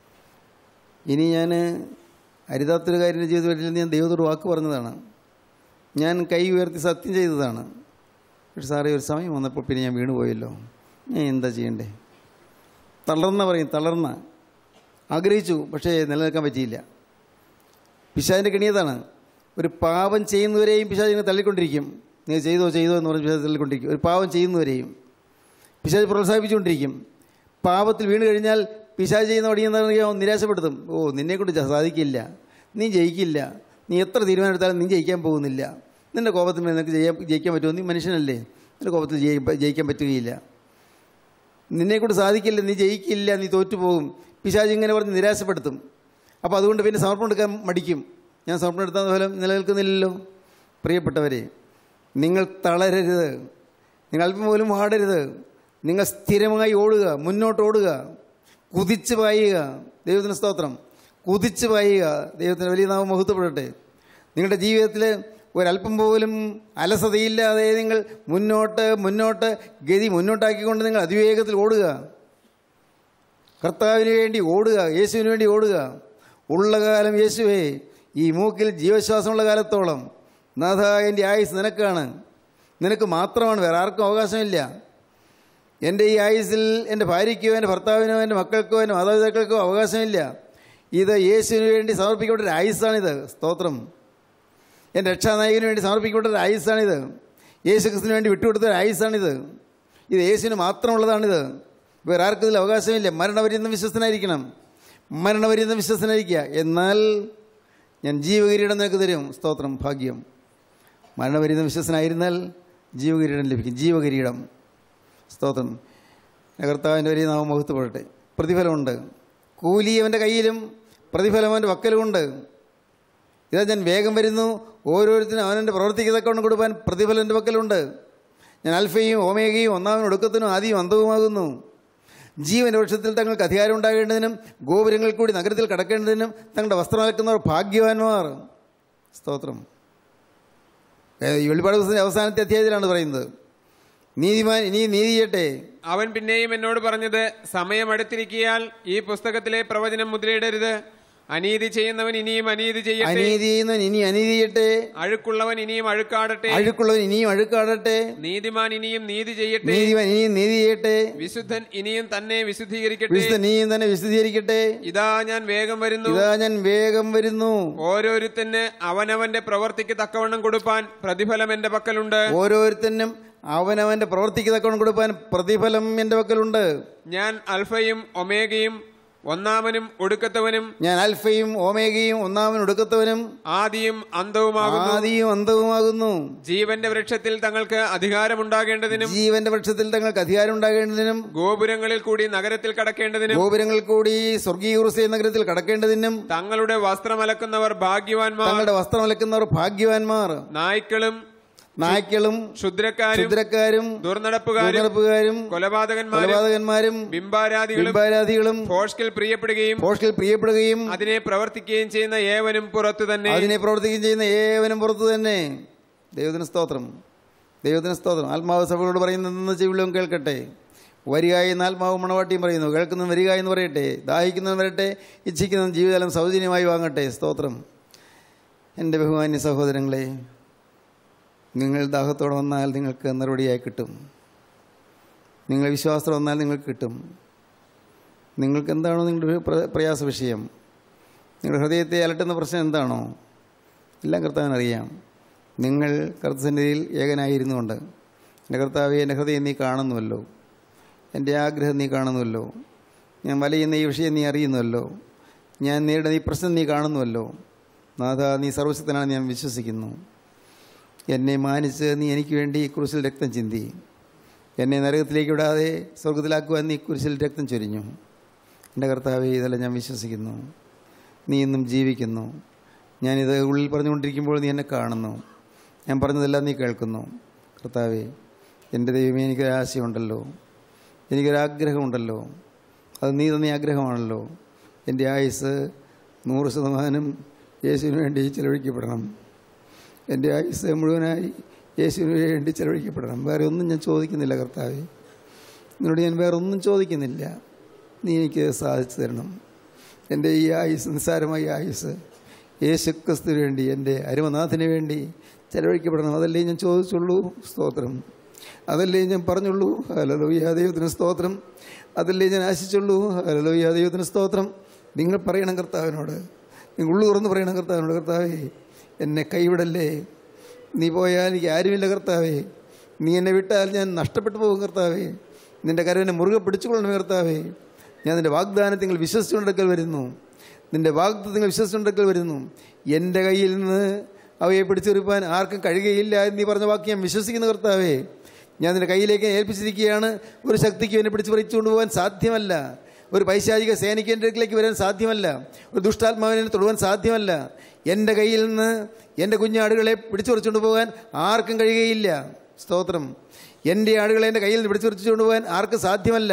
ഇനി ഞാൻ ഹരിതാത്തൊരു കാര്യൻ്റെ ജീവിതത്തിൽ ഞാൻ ദൈവത്തോട് വാക്ക് പറഞ്ഞതാണ് ഞാൻ കൈ ഉയർത്തി സത്യം ചെയ്തതാണ് പക്ഷെ സാറേ ഒരു സമയം വന്നപ്പോൾ പിന്നെ ഞാൻ വീണുപോയല്ലോ ഞാൻ എന്താ ചെയ്യണ്ടേ തളർന്ന പറയും തളർന്ന ആഗ്രഹിച്ചു പക്ഷേ നിലനിൽക്കാൻ പറ്റിയില്ല പിശാചിൻ്റെ കെണിയതാണ് ഒരു പാപം ചെയ്യുന്നവരെയും പിശാചിനെ തള്ളിക്കൊണ്ടിരിക്കും നീ ചെയ്തോ ചെയ്തോ എന്ന് പറഞ്ഞ് പിശാച് തള്ളിക്കൊണ്ടിരിക്കും ഒരു പാപം ചെയ്യുന്നവരെയും പിശാച് പ്രോത്സാഹിപ്പിച്ചുകൊണ്ടിരിക്കും പാപത്തിൽ വീണ് കഴിഞ്ഞാൽ പിശാച് ചെയ്യുന്ന പടിയെന്നറിയാമോ നിരാശപ്പെടുത്തും ഓ നിന്നെക്കൊണ്ട് ജ- സാധിക്കില്ല നീ ജയിക്കില്ല നീ എത്ര തീരുമാനം എടുത്താലും നീ ജയിക്കാൻ പോകുന്നില്ല നിന്റെ കോപത്തിൽ നിനക്ക് ജയിക്കാൻ ജയിക്കാൻ പറ്റുമോ നീ മനുഷ്യനല്ലേ നിന്റെ കോപത്തിൽ ജയി- ജയിക്കാൻ പറ്റുകയില്ല നിന്നെക്കൊണ്ട് സാധിക്കില്ല നീ ജയിക്കില്ല നീ തോറ്റുപോകും പിശാച് ഇങ്ങനെ പറഞ്ഞ് നിരാശപ്പെടുത്തും അപ്പോൾ അതുകൊണ്ട് പിന്നെ സമർപ്പണം എടുക്കാൻ മടിക്കും ഞാൻ സമർപ്പണം എടുത്താൽ ഫലം നിലനിൽക്കുന്നില്ലല്ലോ പ്രിയപ്പെട്ടവരെ നിങ്ങൾ തളരരുത് നിങ്ങൾ അല്പം പോലും ആടരുത് നിങ്ങൾ സ്ഥിരമായി ഓടുക മുന്നോട്ട് ഓടുക കുതിച്ച് പായുക ദൈവത്തിന് സ്തോത്രം കുതിച്ച് പായുക ദൈവത്തിന് വലിയ നാമം മുഹൂർത്തപ്പെടട്ടെ നിങ്ങളുടെ ജീവിതത്തിൽ ഒരല്പം പോലും അലസതയില്ലാതെ നിങ്ങൾ മുന്നോട്ട് മുന്നോട്ട് ഗതി മുന്നോട്ടാക്കിക്കൊണ്ട് നിങ്ങൾ അതിവേഗത്തിൽ ഓടുക കർത്താവിന് വേണ്ടി ഓടുക യേശുവിന് വേണ്ടി ഓടുക ഉള്ള കാലം യേശുവേ ഈ മൂക്കിൽ ജീവശ്വാസമുള്ള കാലത്തോളം നാഥ എൻ്റെ ആയുസ് നിനക്കാണ് നിനക്ക് മാത്രമാണ് വേറെ ആർക്കും അവകാശമില്ല എൻ്റെ ഈ ആയുസിൽ എൻ്റെ ഭാര്യയ്ക്കോ എൻ്റെ ഭർത്താവിനോ എൻ്റെ മക്കൾക്കോ എൻ്റെ മാതാപിതാക്കൾക്കോ അവകാശമില്ല ഇത് യേശുവിന് വേണ്ടി സമർപ്പിക്കപ്പെട്ട ഒരു ആയുസ്സാണിത് സ്തോത്രം എൻ്റെ രക്ഷാനായകന് വേണ്ടി സമർപ്പിക്കപ്പെട്ട ഒരു ആയുസ്സാണിത് യേശു ക്രിസ്തുവിന് വേണ്ടി വിട്ടുകൊടുത്ത ഒരു ആയുസ്സാണിത് ഇത് യേശുവിന് മാത്രമുള്ളതാണിത് വേറെ ആർക്കും ഇതിൽ അവകാശമില്ല മരണപര്യന്തം വിശ്വസനായിരിക്കണം മരണപര്യന്തം വിശ്വസനായിരിക്കുക എന്നാൽ ഞാൻ ജീവകിരീടം നിനക്ക് തരും സ്തോത്രം ഭാഗ്യം മരണപര്യന്തം വിശ്വസനായിരുന്നാൽ ജീവകിരീടം ലഭിക്കും ജീവകിരീടം സ്തോത്രം കർത്താവിൻ്റെ വലിയ നാമം മുഖത്തുപെടട്ടെ പ്രതിഫലമുണ്ട് കൂലി അവൻ്റെ കയ്യിലും പ്രതിഫലം അവൻ്റെ വക്കലുമുണ്ട് ഇതാ ഞാൻ വേഗം വരുന്നു ഓരോരുത്തരും അവനെൻ്റെ പ്രവർത്തിക്കത്തക്കൊണ്ട് കൊടുക്കാൻ പ്രതിഫലം എൻ്റെ പക്കലുണ്ട് ഞാൻ അൽഫയും ഓമേഗയും ഒന്നാമനും ഒടുക്കത്തിനും ആദ്യവും അന്തവുമാകുന്നു ജീവൻ്റെ വൃക്ഷത്തിൽ തങ്ങൾക്ക് അധികാരം ഉണ്ടാകേണ്ടതിനും ഗോപുരങ്ങളിൽ കൂടി നഗരത്തിൽ കടക്കേണ്ടതിനും തങ്ങളുടെ വസ്ത്രം അലക്കുന്നവർ ഭാഗ്യവാന്മാർ സ്തോത്രം ഏ, ഈ വെളിപ്പാട് പുസ്തകത്തിന്റെ അവസാനത്തെ അധ്യായത്തിലാണ് പറയുന്നത് നീതിമാൻ ഇനി നീതി ചെയ്യട്ടെ അവൻ പിന്നെയും എന്നോട് പറഞ്ഞത് സമയം അടുത്തിരിക്കിയാൽ ഈ പുസ്തകത്തിലെ പ്രവചനം മുദ്രയിടരുത് അനീതി ചെയ്യുന്നവൻ ഇനിയും അനീതി ചെയ്യട്ടെ അനീതി ചെയ്യുന്നവൻ ഇനി അനീതി ചെയ്യട്ടെ അഴുക്കുള്ളവൻ ഇനിയും അഴുക്കാടട്ടെ അഴുക്കുള്ളവൻ ഇനിയും അഴുക്കാടട്ടെ നീതിമാൻ ഇനിയും നീതി ചെയ്യട്ടെ നീതിമാൻ ഇനിയും നീതി ചെയ്യട്ടെ വിശുദ്ധൻ ഇനിയും തന്നെ വിശുദ്ധീകരിക്കട്ടെ വിശുദ്ധ നീയും തന്നെ വിശദീകരിക്കട്ടെ ഇതാ ഞാൻ വേഗം വരുന്നു ഇതാ ഞാൻ വേഗം വരുന്നു ഓരോരുത്തന് അവനവന്റെ പ്രവർത്തിക്ക് തക്കവണ്ണം കൊടുപ്പാൻ പ്രതിഫലം എന്റെ പക്കലുണ്ട് ഓരോരുത്തനും അവനവന്റെ പ്രവർത്തിക്ക് തക്കവണ്ണം കൊടുക്കാൻ പ്രതിഫലം എൻ്റെ പക്കലുണ്ട് ഞാൻ അൽഫയും ഒമേഗയും ഒന്നാമനും ഒടുക്കത്തവനും ഞാൻ അൽഫയും ഓമേഗയും ഒന്നാമൻ ഒടുക്കത്തവനും ആദിയും അന്തവുമാകുന്നു ആദിയും അന്തവുമാകുന്നു ജീവന്റെ വൃക്ഷത്തിൽ തങ്ങൾക്ക് അധികാരമുണ്ടാകേണ്ടതിനും ജീവന്റെ പക്ഷത്തിൽ തങ്ങൾക്ക് അധികാരം ഉണ്ടാകേണ്ടതിനും ഗോപുരങ്ങളിൽ കൂടി നഗരത്തിൽ കടക്കേണ്ടതിനും ഗോപുരങ്ങൾ കൂടി സ്വർഗീയ ഉറുസേ നഗരത്തിൽ കടക്കേണ്ടതിനും തങ്ങളുടെ വസ്ത്രം അലക്കുന്നവർ ഭാഗ്യവാന്മാർ തങ്ങളുടെ വസ്ത്രം അലക്കുന്നവർ ഭാഗ്യവാന്മാർ നായ്ക്കളും നായ്ക്കളും ക്ഷുദ്രക്കാരും ക്ഷുദ്രക്കാരും ദുർനടപ്പുകാരും ദുർനടപ്പുകാരും കൊലപാതകന്മാരും കൊലപാതകന്മാരും ബിംബാരാധികളും ബിംബാരാധികളും ഭോഷ്കിൽ പ്രിയപ്പെടുകയും പോഷ്കിൽ പ്രിയപ്പെടുകയും അതിനെ പ്രവർത്തിക്കുകയും ചെയ്യുന്ന ഏവനും പുറത്തു തന്നെ അതിനെ പ്രവർത്തിക്കുകയും ചെയ്യുന്ന ഏവനും പുറത്തു തന്നെ ദൈവത്തിന് സ്തോത്രം ദൈവത്തിന് സ്തോത്രം ആത്മാവ് സഭകളോട് പറയുന്നത് ചെവിലും കേൾക്കട്ടെ വരിക എന്ന് ആത്മാവ് മണവാട്ടിയും പറയുന്നു കേൾക്കുന്നവൻ വരിക എന്ന് പറയട്ടെ ദാഹിക്കുന്നവൻ വരട്ടെ ഇച്ഛിക്കുന്നവൻ ജീവിതകാലം സൗജന്യമായി വാങ്ങട്ടെ സ്തോത്രം എൻ്റെ ബഹുമാന്യ സഹോദരങ്ങളെ നിങ്ങൾ ദാഹത്തോടെ വന്നാൽ നിങ്ങൾക്ക് മറുപടിയായി കിട്ടും നിങ്ങൾ വിശ്വാസത്തോടെ വന്നാൽ നിങ്ങൾക്ക് കിട്ടും നിങ്ങൾക്ക് എന്താണോ നിങ്ങളുടെ പ്ര- പ്രയാസ വിഷയം നിങ്ങളുടെ ഹൃദയത്തെ അലട്ടുന്ന പ്രശ്നം എന്താണോ എല്ലാം കർത്താവിനറിയാം നിങ്ങൾ കർത്തസന്നിധിയിൽ ഏകനായിരുന്നുകൊണ്ട് എൻ്റെ കർത്താവെ എൻ്റെ ഹൃദയം നീ കാണുന്നുവല്ലോ എൻ്റെ ആഗ്രഹം നീ കാണുന്നുവല്ലോ ഞാൻ വലയുന്ന ഈ വിഷയം നീ അറിയുന്നുവല്ലോ ഞാൻ നേരിടുന്ന ഈ പ്രശ്നം നീ കാണുന്നുവല്ലോ നാഥ നീ സർവശക്തനാണ് ഞാൻ വിശ്വസിക്കുന്നു എന്നെ മാനിച്ച് നീ എനിക്ക് വേണ്ടി ഈ കുരിശിൽ രക്തം ചിന്തി എന്നെ നരകത്തിലേക്ക് വിടാതെ സ്വർഗത്തിലാക്കുവാൻ നീ കുരിശിൽ രക്തം ചൊരിഞ്ഞു എൻ്റെ കർത്താവെ ഇതെല്ലാം ഞാൻ വിശ്വസിക്കുന്നു നീ ഇന്നും ജീവിക്കുന്നു ഞാനിത് ഉള്ളിൽ പറഞ്ഞുകൊണ്ടിരിക്കുമ്പോൾ നീ എന്നെ കാണുന്നു ഞാൻ പറഞ്ഞതെല്ലാം നീ കേൾക്കുന്നു കർത്താവെ എൻ്റെ ദൈവമേ എനിക്കൊരാശയുണ്ടല്ലോ എനിക്കൊരാഗ്രഹമുണ്ടല്ലോ അത് നീ തന്നെ ആഗ്രഹമാണല്ലോ എൻ്റെ ആയുസ് നൂറ് ശതമാനം യേശുവിന് വേണ്ടി ചെലവഴിക്കപ്പെടണം എൻ്റെ ആയുസ് മുഴുവനായി യേശുവിന് വേണ്ടി ചെലവഴിക്കപ്പെടണം വേറെ ഒന്നും ഞാൻ ചോദിക്കുന്നില്ല കർത്താവെ നിന്നോട് ഞാൻ വേറെ ഒന്നും ചോദിക്കുന്നില്ല നീ എനിക്ക് സാധിച്ചു തരണം എൻ്റെ ഈ ആയുസ് നിസ്സാരമായ ആയുസ് യേശു ക്രിസ്തുവിന് വേണ്ടി എൻ്റെ അരുമനാഥന് വേണ്ടി ചെലവഴിക്കപ്പെടണം അതല്ലേ ഞാൻ ചോദിച്ചുള്ളൂ സ്തോത്രം അതല്ലേ ഞാൻ പറഞ്ഞുള്ളൂ ഹലലോയ്യ ദൈവത്തിന് സ്തോത്രം അതല്ലേ ഞാൻ ആശിച്ചുള്ളൂ ഹലലോയ്യ ദൈവത്തിന് സ്തോത്രം നിങ്ങൾ പറയണം കർത്താവിനോട് നിങ്ങൾ ഉള്ളു തുറന്ന് പറയണം കർത്താവിനോട് കർത്താവേ എന്നെ കൈവിടല്ലേ നീ പോയാൽ എനിക്ക് ആരുമില്ല കർത്താവേ നീ എന്നെ വിട്ടാൽ ഞാൻ നഷ്ടപ്പെട്ടു പോകും കർത്താവേ നിന്റെ കരവിനെ മുറുകെ പിടിച്ചുകൊള്ളണമേ കർത്താവേ ഞാൻ നിന്റെ വാഗ്ദാനത്തിൽ വിശ്വസിച്ചുകൊണ്ടെടുക്കൽ വരുന്നു നിന്റെ വാഗ്ദത്തങ്ങൾ വിശ്വസിച്ചുകൊണ്ടെടുക്കൽ വരുന്നു എൻ്റെ കയ്യിൽ നിന്ന് അവയെ പിടിച്ചെടുപ്പാൻ ആർക്കും കഴിയുകയില്ല എന്ന് നീ പറഞ്ഞ വാക്ക് ഞാൻ വിശ്വസിക്കുന്ന കർത്താവേ ഞാൻ നിന്റെ കയ്യിലേക്ക് ഏൽപ്പിച്ചിരിക്കുകയാണ് ഒരു ശക്തിക്ക് എന്നെ പിടിച്ച് പറിച്ചുകൊണ്ട് പോകാൻ സാധ്യമല്ല ഒരു പൈശാചിക സേനയ്ക്ക് എൻ്റെ അടുക്കിലേക്ക് വരാൻ സാധ്യമല്ല ഒരു ദുഷ്ടാത്മാവിനെ തൊടുവാൻ സാധ്യമല്ല എൻ്റെ കയ്യിൽ നിന്ന് എൻ്റെ കുഞ്ഞാടുകളെ പിടിച്ചു പറിച്ചുകൊണ്ട് പോകാൻ ആർക്കും കഴിയുകയില്ല സ്തോത്രം എൻ്റെ ആടുകളെ എൻ്റെ കയ്യിൽ നിന്ന് പിടിച്ചു പറിച്ചുകൊണ്ട് പോകാൻ ആർക്കും സാധ്യമല്ല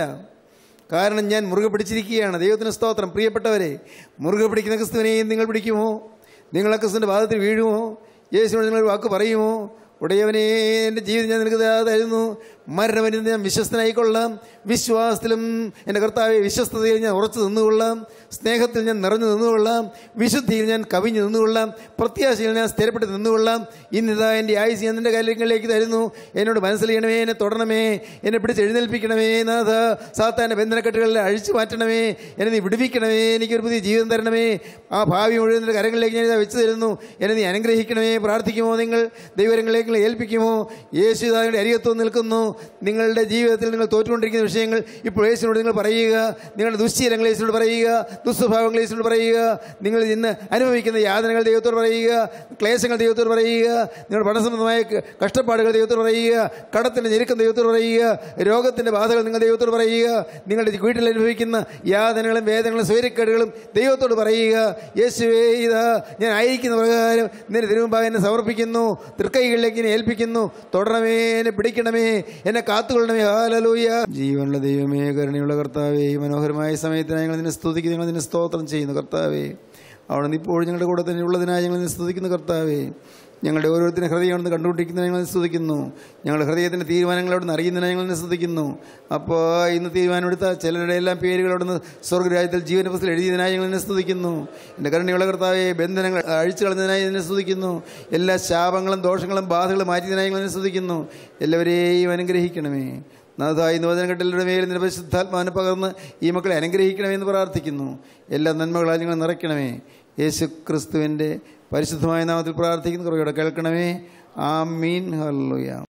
കാരണം ഞാൻ മുറുകെ പിടിച്ചിരിക്കുകയാണ് ദൈവത്തിന് സ്തോത്രം പ്രിയപ്പെട്ടവരെ മുറുകെ പിടിക്കുന്ന ക്രിസ്തുവിനെയും നിങ്ങൾ പിടിക്കുമോ നിങ്ങൾ ആ ക്രിസ്തുവിൻ്റെ ഭാഗത്തിൽ വീഴുമോ യേശുവിനോട് നിങ്ങൾ ഒരു വാക്ക് പറയുമോ ഉടയവനെ എൻ്റെ ജീവിതം ഞാൻ നിനക്ക് തരുന്നു മരണവനിൽ ഞാൻ വിശ്വസ്തനായിക്കൊള്ളാം വിശ്വാസത്തിലും എൻ്റെ കർത്താവെ വിശ്വസ്തതയിൽ ഞാൻ ഉറച്ചു നിന്നുകൊള്ളാം സ്നേഹത്തിൽ ഞാൻ നിറഞ്ഞു നിന്നുകൊള്ളാം വിശുദ്ധിയിൽ ഞാൻ കവിഞ്ഞു നിന്നുകൊള്ളാം പ്രത്യാശയിൽ ഞാൻ സ്ഥിരപ്പെട്ട് നിന്നുകൊള്ളാം ഇന്നിതാ എൻ്റെ ആയുസ് ഞാൻ നിൻ്റെ കാര്യങ്ങളിലേക്ക് തരുന്നു എന്നോട് മനസ്സിലെയ്യണമേ എന്നെ തൊടണമേ എന്നെ പിടിച്ച് എഴുന്നേൽപ്പിക്കണമേ നാഥ സാത്താൻ്റെ ബന്ധനക്കെട്ടുകളിൽ അഴിച്ചു മാറ്റണമേ എന്നെ നീ വിടുവിക്കണമേ എനിക്കൊരു പുതിയ ജീവിതം തരണമേ ആ ഭാവി മുഴുവൻ നിന്റെ കരങ്ങളിലേക്ക് ഞാൻ ഇതാ വെച്ച് തരുന്നു എന്നെ നീ അനുഗ്രഹിക്കണമേ പ്രാർത്ഥിക്കുമോ നിങ്ങൾ ദൈവരങ്ങളിലേക്ക് ഏൽപ്പിക്കുമോ യേശു ഇതായുടെ അരികത്വം നിൽക്കുന്നു നിങ്ങളുടെ ജീവിതത്തിൽ നിങ്ങൾ തോറ്റുകൊണ്ടിരിക്കുന്ന വിഷയങ്ങൾ ഇപ്പോൾ യേശുവിനോട് നിങ്ങൾ പറയുക നിങ്ങളുടെ ദുശ്ശീലങ്ങൾ യേശുവിനോട് പറയുക ദുസ്വഭാവങ്ങൾ യേശുവിനോട് പറയുക നിങ്ങൾ ഇന്ന് അനുഭവിക്കുന്ന യാതനകൾ ദൈവത്തോട് പറയുക ക്ലേശങ്ങൾ ദൈവത്തോട് പറയുക നിങ്ങളുടെ പഠനസംബന്ധമായ ക- കഷ്ടപ്പാടുകൾ ദൈവത്തോട് പറയുക കടത്തിൻ്റെ ഞെരുക്കം ദൈവത്തോട് പറയുക രോഗത്തിൻ്റെ ബാധകൾ നിങ്ങൾ ദൈവത്തോട് പറയുക നിങ്ങളുടെ വീട്ടിൽ അനുഭവിക്കുന്ന യാതനകളും വേദനകളും സ്വൈരക്കേടുകളും ദൈവത്തോട് പറയുക യേശുവേ ഇതാ ഞാൻ ആയിരിക്കുന്ന പ്രകാരം നിന്റെ തിരുമുമ്പാകെ എന്നെ സമർപ്പിക്കുന്നു തൃക്കൈകളിലേക്ക് എന്നെ ഏൽപ്പിക്കുന്നു തുടരണമേ എന്നെ പിടിക്കണമേ എന്നെ കാത്തുകൊള്ളണമേ ഹാലലൂയ ജീവനുള്ള ദൈവമേ കരുണയുള്ള കർത്താവേ ഈ മനോഹരമായ സമയത്ത് ഞങ്ങൾ നിന്നെ സ്തുതിക്കുന്നു ഞങ്ങൾ നിന്നെ സ്തോത്രം ചെയ്യുന്നു കർത്താവേ അവിടെ നിന്ന് ഇപ്പോഴും ഞങ്ങളുടെ കൂടെ തന്നെ ഉള്ളതിനായി ഞങ്ങൾ നിന്നെ സ്തുതിക്കുന്നു കർത്താവേ ഞങ്ങളുടെ ഓരോരുത്തരും ഹൃദയം അവിടുന്ന് കണ്ടുകൊണ്ടിരിക്കുന്നതിനെ ഞങ്ങൾ സ്തുതിക്കുന്നു ഞങ്ങളുടെ ഹൃദയത്തിൻ്റെ തീരുമാനങ്ങൾ അവിടുന്ന് അറിയുന്നതിനെ ഞങ്ങൾ നിന്നെ സ്തുതിക്കുന്നു അപ്പോൾ ഇന്ന് തീരുമാനമെടുത്ത ചിലരുടെ എല്ലാം പേരുകൾ അവിടുന്ന് സ്വർഗ്ഗരാജ്യത്തിൽ ജീവന പുസ്തകത്തിൽ എഴുതിയതിനായി ഞങ്ങൾ നിന്നെ സ്തുതിക്കുന്നു എൻ്റെ കരുണയുള്ള കർത്താവെ ബന്ധനങ്ങൾ അഴിച്ചു കളഞ്ഞതിനായി നിന്നെ സ്തുതിക്കുന്നു എല്ലാ ശാപങ്ങളും ദോഷങ്ങളും ബാധകളും മാറ്റിയതിനായി ഞങ്ങൾ നിന്നെ സ്തുതിക്കുന്നു എല്ലാവരെയും അനുഗ്രഹിക്കണമേ നാഥ ഇന്ന് വചനക്കെട്ടിലൂടെ മേൽ നിന്റെ പരിശുദ്ധാത്മാവിനെ പകർന്ന് ഈ മക്കളെ അനുഗ്രഹിക്കണമെന്ന് പ്രാർത്ഥിക്കുന്നു എല്ലാ നന്മകളാൽ നിങ്ങൾ നിറയ്ക്കണമേ യേശു ക്രിസ്തുവിൻ്റെ പരിശുദ്ധമായ നാമത്തിൽ പ്രാർത്ഥിക്കുന്ന കുറയുടെ കേൾക്കണമേ ആ മീൻ ഹല്ലുയ